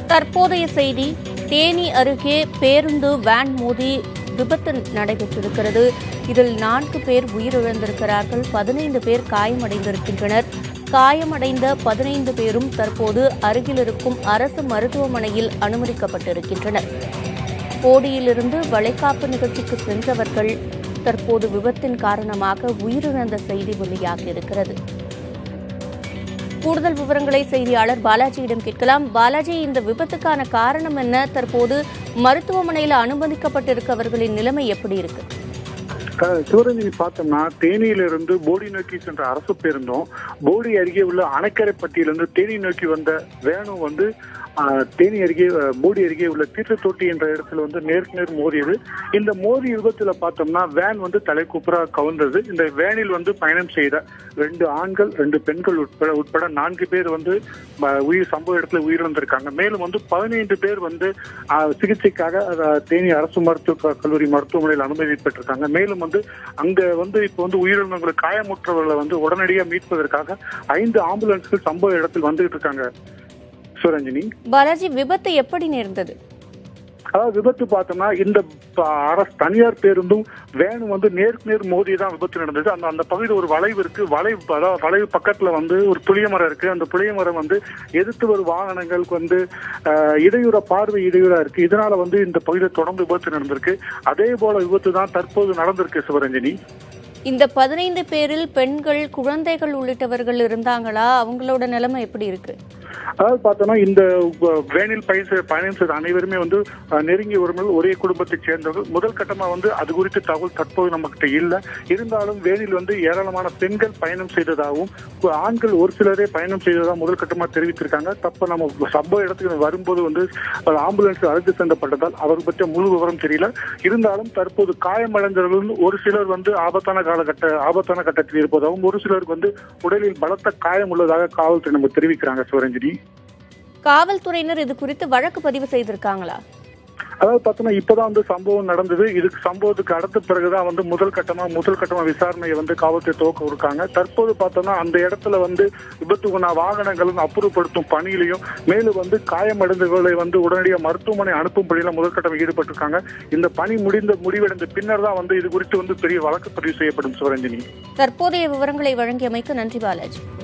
தற்போதைய செய்தி தேனி அருகே பேருந்து வேன் மோதி விபத்து நடைபெற்றிருக்கிறது இதில் நான்கு பேர் உயிரிழந்திருக்கிறார்கள் பதினைந்து பேர் காயமடைந்திருக்கின்றனர் காயமடைந்த பதினைந்து பேரும் தற்போது அருகில் இருக்கும் அரசு மருத்துவமனையில் அனுமதிக்கப்பட்டிருக்கின்றனர் போடியிலிருந்து வளைகாப்பு நிகழ்ச்சிக்கு சென்றவர்கள் தற்போது விபத்தின் காரணமாக உயிரிழந்த செய்தி வெளியாகியிருக்கிறது கூடுதல் விவரங்களை செய்தியாளர் பாலாஜியிடம் கேட்கலாம் பாலாஜி இந்த விபத்துக்கான காரணம் என்ன தற்போது மருத்துவமனையில் அனுமதிக்கப்பட்டிருக்கவர்களின் நிலைமை எப்படி இருக்கு க- சிவரஞ்சனி பார்த்தோம்னா தேனியிலிருந்து போடி நோக்கி சென்ற அரசு பேருந்தும் போடி அருகே உள்ள அணைக்கரைப்பட்டியிலிருந்து தேனி நோக்கி வந்த வேனும் வந்து ஆ, தேனி அருகே அ, போடி அருகே உள்ள தீர்த்தத்தொட்டி என்ற இடத்துல வந்து நேருக்கு நேர் மோதியது இந்த மோதி விபத்துல பார்த்தோம்னா வேன் வந்து தலைக்குப்புறா கவுந்தது இந்த வேனில் வந்து பயணம் செய்த ரெண்டு ஆண்கள் ரெண்டு பெண்கள் உட்பட உட்பட நான்கு பேர் வந்து ம, உயிர் சம்பவ இடத்துல உயிரிழந்திருக்காங்க மேலும் வந்து பதினைந்து பேர் வந்து ஆ, சிகிச்சைக்காக அ, தேனி அரசு மருத்துவ க- கல்லூரி மருத்துவமனையில் அனுமதி பெற்றிருக்காங்க மேலும் வந்து அங்க வந்து இப்போ வந்து உயிரிழந்தவங்களை காயமுற்றவர்களை வந்து உடனடியாக மீட்பதற்காக ஐந்து ஆம்புலன்ஸ்கள் சம்பவ இடத்தில் வந்துகிட்டு இருக்காங்க சிவரஞ்சனி பாலாஜி விபத்து எப்படி நேர்ந்தது அதாவது விபத்து பார்த்தோம்னா இந்த ப- அரசு தனியார் பேருந்தும் வேனும் வந்து நேருக்கு நேர் மோதி தான் விபத்து நடந்தது அந்த அந்த பகுதியில் ஒரு வளைவு இருக்கு வளைவு அதாவது வளைவு பக்கத்துல வந்து ஒரு புளிய மரம் இருக்கு அந்த புளிய மரம் வந்து எதிர்த்து வரும் வாகனங்களுக்கு வந்து அஹ், இடையூற பார்வை இடையூறா இருக்கு இதனால வந்து இந்த பகுதியில் தொடர்ந்து விபத்து நடந்திருக்கு அதே போல விபத்து தான் தற்போது நடந்திருக்கு சிவரஞ்சனி இந்த பதினைந்து பேரில் பெண்கள் குழந்தைகள் உள்ளிட்டவர்கள் இருந்தாங்களா அவங்களோட நிலைமை எப்படி இருக்கு அதாவது பார்த்தோம்னா இந்த வ- வேனில் பயண பயணம் செய்த அனைவருமே வந்து அஹ், நெருங்கிய உறவுகள் ஒரே குடும்பத்தைச் சேர்ந்தவர்கள் முதல் கட்டமா வந்து அது குறித்த தகவல் தற்போது நம்மகிட்ட இல்ல இருந்தாலும் வேனில் வந்து ஏராளமான பெண்கள் பயணம் செய்ததாகவும் கு- ஆண்கள் ஒரு சிலரே பயணம் செய்ததாக முதல் கட்டமா தெரிவித்திருக்காங்க தப்ப நம்ம சம்பவ இடத்துக்கு வரும்போது வந்து ஒரு ஆம்புலன்ஸ் அழைத்து சென்றப்பட்டதால் அவர் பற்றிய முழு விவரம் தெரியல இருந்தாலும் தற்போது காயமடைந்தவர்கள் ஒரு சிலர் வந்து ஆபத்தான காலகட்ட ஆபத்தான கட்டத்தில் இருப்பதாகவும் ஒரு சிலருக்கு வந்து உடலில் பலத்த காயம் உள்ளதாக காவல்துறை நம்ம தெரிவிக்கிறாங்க சிவரஞ்சனி காவல்துறையினர் இது குறித்து வழக்கு பதிவு செய்திருக்காங்களா அதாவது பார்த்தோம்னா இப்பதான் வந்து சம்பவம் நடந்தது இதுக்கு சம்பவத்துக்கு அடுத்த பிறகுதான் வந்து முதல் கட்டமா முதல் கட்டமா விசாரணையை வந்து காவல்துறை துவக்க கொடுக்காங்க தற்போது பார்த்தோம்னா அந்த இடத்துல வந்து விபத்துக்குண வாகனங்களும் அப்புறப்படுத்தும் பணியிலையும் மேலும் வந்து காயமடைந்தவர்களை வந்து உடனடியாக மருத்துவமனை அனுப்பும் பணியில முதல் கட்டம் ஈடுபட்டிருக்காங்க இந்த பணி முடிந்த முடிவடைந்த பின்னர் தான் வந்து இது குறித்து வந்து பெரிய வழக்கு பதிவு செய்யப்படும் சிவரஞ்சனி தற்போதைய விவரங்களை வழங்கியமைக்கு நன்றி பாலாஜி